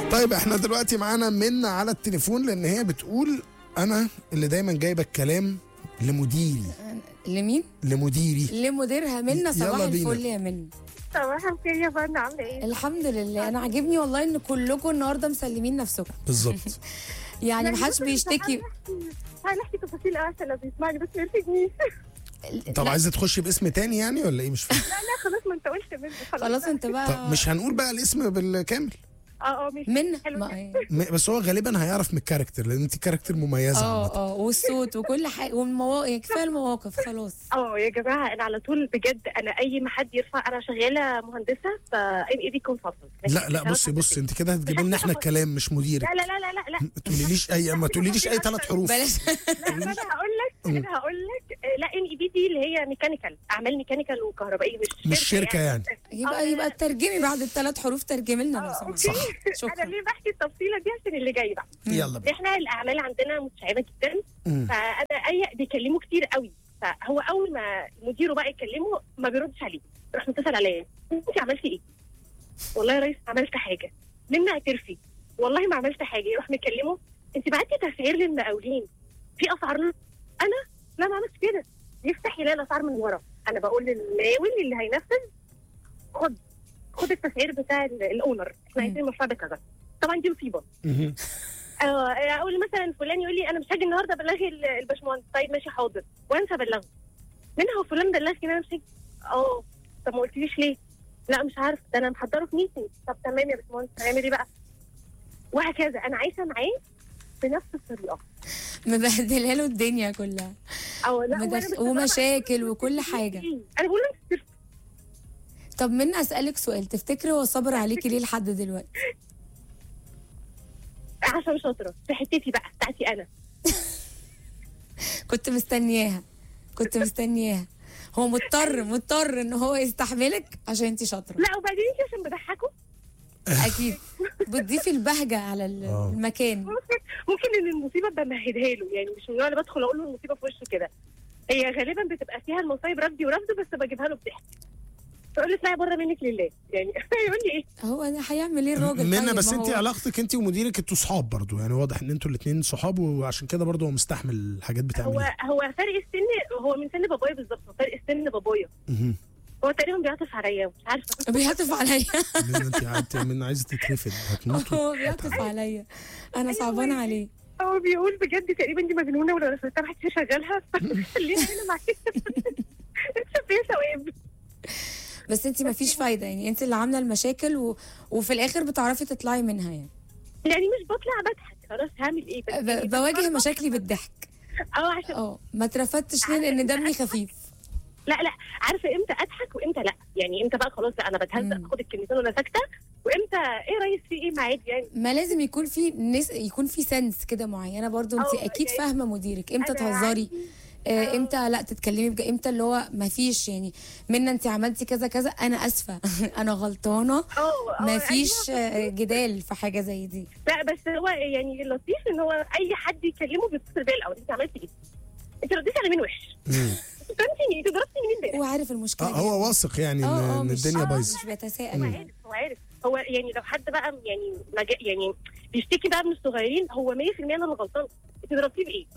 طيب احنا دلوقتي معانا منى على التليفون لان هي بتقول انا اللي دايما جايبه الكلام لمديري لمين؟ لمديري لمديرها منا صباح يلا بينا. الفل يا منا صباح الخير يا فندم عامله ايه؟ الحمد لله انا عاجبني والله ان كلكم النهارده مسلمين نفسكم بالظبط يعني محدش بيشتكي هنحكي تفاصيل قوي عشان لو بيسمعني بس ما يرفدنيش طب لا، عايزه تخشي باسم تاني يعني ولا ايه مش فاهم لا لا خلاص ما انت قلت منه خلاص خلاص انت بقى طب مش هنقول بقى الاسم بالكامل اه اه ماشي منا حلو ما- جدا. م- بس هو غالبا هيعرف من الكاركتر لان انت كاركتر مميزه اه عامة. اه والصوت وكل حاجه والمواقف كفايه المواقف خلاص اه يا جماعه انا على طول بجد انا اي ما حد يرفع انا شغاله مهندسه فام ايدي كونسلتنت لا لا بصي بصي انت كده هتجيبي لنا احنا الكلام مش مديرك لا لا لا لا لا لا ما تقوليليش اي ما تقوليليش اي ثلاث حروف بلاش لا انا هقول لك انا هقول لك لا ام اي بي دي اللي هي ميكانيكال اعمال ميكانيكال وكهربائيه مش مش شركه يعني يبقى يبقى ترجمي بعد الثلاث حروف ترجمي لنا لو آه، سمحت صح انا شكرا ليه بحكي التفصيله دي عشان اللي جاي بقى يلا بينا احنا الاعمال عندنا متشعبه جدا مم. فانا اي بيكلموا كتير قوي فهو اول ما مديره بقى يكلمه ما بيردش عليه راح متصل عليا انت عملتي ايه؟ والله يا ريس عملت حاجه منا اعترفي والله ما عملت حاجه يروح مكلمه انت بعتي تسعير للمقاولين في اسعار انا لا ما عملتش كده يفتح يلاقي الاسعار من ورا انا بقول للمقاول اللي هينفذ خد خد التسعير بتاع ال- الاونر احنا عايزين المشروع ده كذا طبعا دي مصيبه مهم. آه، اقول مثلا فلان يقول لي انا مش هاجي النهارده بلغي ال- الباشمهندس طيب ماشي حاضر وانسى ابلغه منها هو فلان بلغني ان انا مش هاجي اه طب ما قلتليش ليه؟ لا مش عارف ده انا محضره في ميتنج طب تمام يا باشمهندس هنعمل ايه بقى؟ وهكذا انا عايشه معاه بنفس الطريقه مبهدله له الدنيا كلها او لا مدخ- وأنا بس- ومشاكل وكل حاجه انا بقول له انت بترفض. طب من اسالك سؤال تفتكري هو صبر عليكي ليه لحد دلوقتي عشان شاطره في حتتي بقى بتاعتي انا كنت مستنياها كنت مستنياها هو مضطر مضطر ان هو يستحملك عشان انت شاطره لا وبعدين انت عشان بضحكه اكيد بتضيفي البهجه على ال- آه. المكان ممكن ممكن ان المصيبه بمهدها له يعني مش من النوع اللي بدخل اقول له المصيبه في وشه كده هي غالبا بتبقى فيها المصايب رفضي ورفض بس بجيبها له بضحك تقول لي اطلعي بره منك لله يعني يقول لي ايه هو ده هيعمل ايه الراجل منى طيب؟ بس ما انت هو- علاقتك انت ومديرك انتوا صحاب برضو يعني واضح ان انتوا الاثنين صحاب وعشان كده برضو هو مستحمل الحاجات هو بتعملها هو فرق السن هو من سن بابايا بالظبط هو فرق السن بابايا مهم. هو تقريبا بيعطف عليا مش عارفه بيهتف عليا منى انت قعدت منى عايزه تترفد هتموت هو بيهتف عليا انا صعبانه عليه هو بيقول بجد تقريبا دي مجنونه ولو انا سمحت شغالها خليها هنا معايا انت فيها ثواب بس انت ما فيش فايده يعني انت اللي عامله المشاكل و... وفي الاخر بتعرفي تطلعي منها يعني يعني مش بطلع بضحك خلاص هعمل ايه بس يعني ب... بواجه مشاكلي بالضحك اه عشان اه ما اترفدتش ليه لان دمي خفيف لا لا عارفه امتى اضحك وامتى لا يعني امتى بقى خلاص لا انا بتهزق مم. اخد الكلمتين وانا ساكته وامتى ايه يا ريس في ايه معاد يعني ما لازم يكون في ناس يكون في سنس كده معينه برضو انت اه، اكيد يعني فاهمه مديرك امتى أنا تهزري عندي- آه، امتى لا تتكلمي بجد امتى اللي هو ما فيش يعني منا انت عملتي كذا كذا انا اسفه انا غلطانه اه اه، ما أيوة. فيش آه، جدال في حاجه زي دي لا بس هو يعني اللطيف ان هو اي حد يكلمه بيتصل بيا الاول انت عملتي ايه؟ انت رديتي على مين وحش؟ مم. فهمتيني انت ضربتي مين امبارح؟ هو عارف المشكله اه دي. هو واثق يعني ان, اه اه إن مش الدنيا آه، بايظه مش هو بيتساءل عارف هو عارف هو يعني لو حد بقى يعني مجا يعني بيشتكي بقى من الصغيرين هو 100% انا اللي غلطان انت ضربتيه بايه؟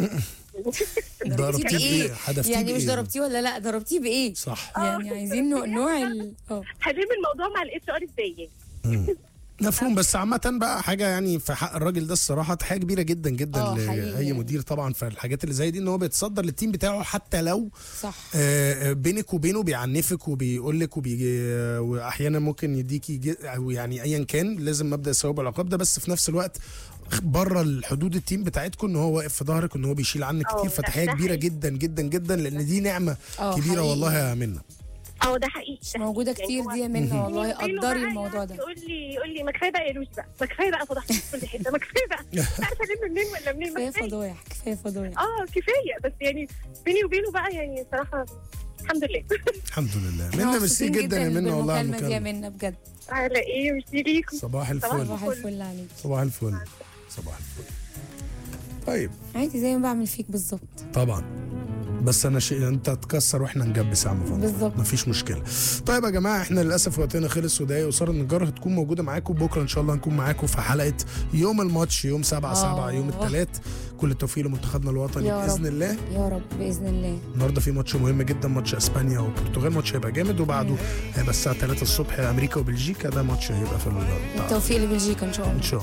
ضربتيه بايه حدفتيه يعني مش بإيه؟ ضربتيه ولا لا ضربتيه بايه صح يعني عايزين نوع, نوع ال اه هنلم الموضوع مع الاتش ار ازاي يعني؟ مم. مفهوم بس عامة بقى حاجة يعني في حق الراجل ده الصراحة حاجة كبيرة جدا جدا اه، حقيقي لأي يعني. مدير طبعا فالحاجات اللي زي دي ان هو بيتصدر للتيم بتاعه حتى لو صح آه، بينك وبينه بيعنفك وبيقول لك وبيجي آه، واحيانا ممكن يديكي ج- او يعني ايا كان لازم مبدا الثواب والعقاب ده بس في نفس الوقت بره الحدود التيم بتاعتكم ان هو واقف في ظهرك ان هو بيشيل عنك اه، كتير ده- فتحيه ده كبيره حقيقي. جدا جدا جدا لان دي نعمه اه، كبيره حقيقي. والله يا منى اه ده حقيقي مش ده موجوده حقيقي. كتير هو- دي يا منى والله بينه قدري بقى الموضوع يعني ده يقول لي يقول لي ما كفايه بقى يا لوشي بقى ما كفايه بقى فضحتي في كل حته ما كفايه بقى مش عارفه الم منين ولا منين كفايه ما كفايه فضايح كفايه فضايح اه كفايه بس يعني بيني وبينه بقى يعني صراحه الحمد لله الحمد لله احنا منى ميرسي مبسوطين جدا يا منى والله على بالمكالمة دي يا المكالمه منى بجد على ايه مش ليكم صباح صباح الفل صباح الفل عليك صباح الفل صباح الفل طيب عادي زي ما بعمل فيك بالظبط طبعا بس انا شيء انت تكسر واحنا نجبس يا عم فاضل بالظبط. مفيش مشكله طيب يا جماعه احنا للاسف وقتنا خلص ودقايق وساره النجار هتكون موجوده معاكم بكره ان شاء الله هنكون معاكم في حلقه يوم الماتش يوم 7 7 آه. يوم الثلاث كل التوفيق لمنتخبنا الوطني يا باذن رب. الله يا رب باذن الله النهارده في ماتش مهم جدا ماتش اسبانيا والبرتغال ماتش هيبقى جامد وبعده هيبقى الساعه 3 الصبح امريكا وبلجيكا ده ماتش هيبقى في ال- بتاع- التوفيق لبلجيكا ان شاء الله ان شاء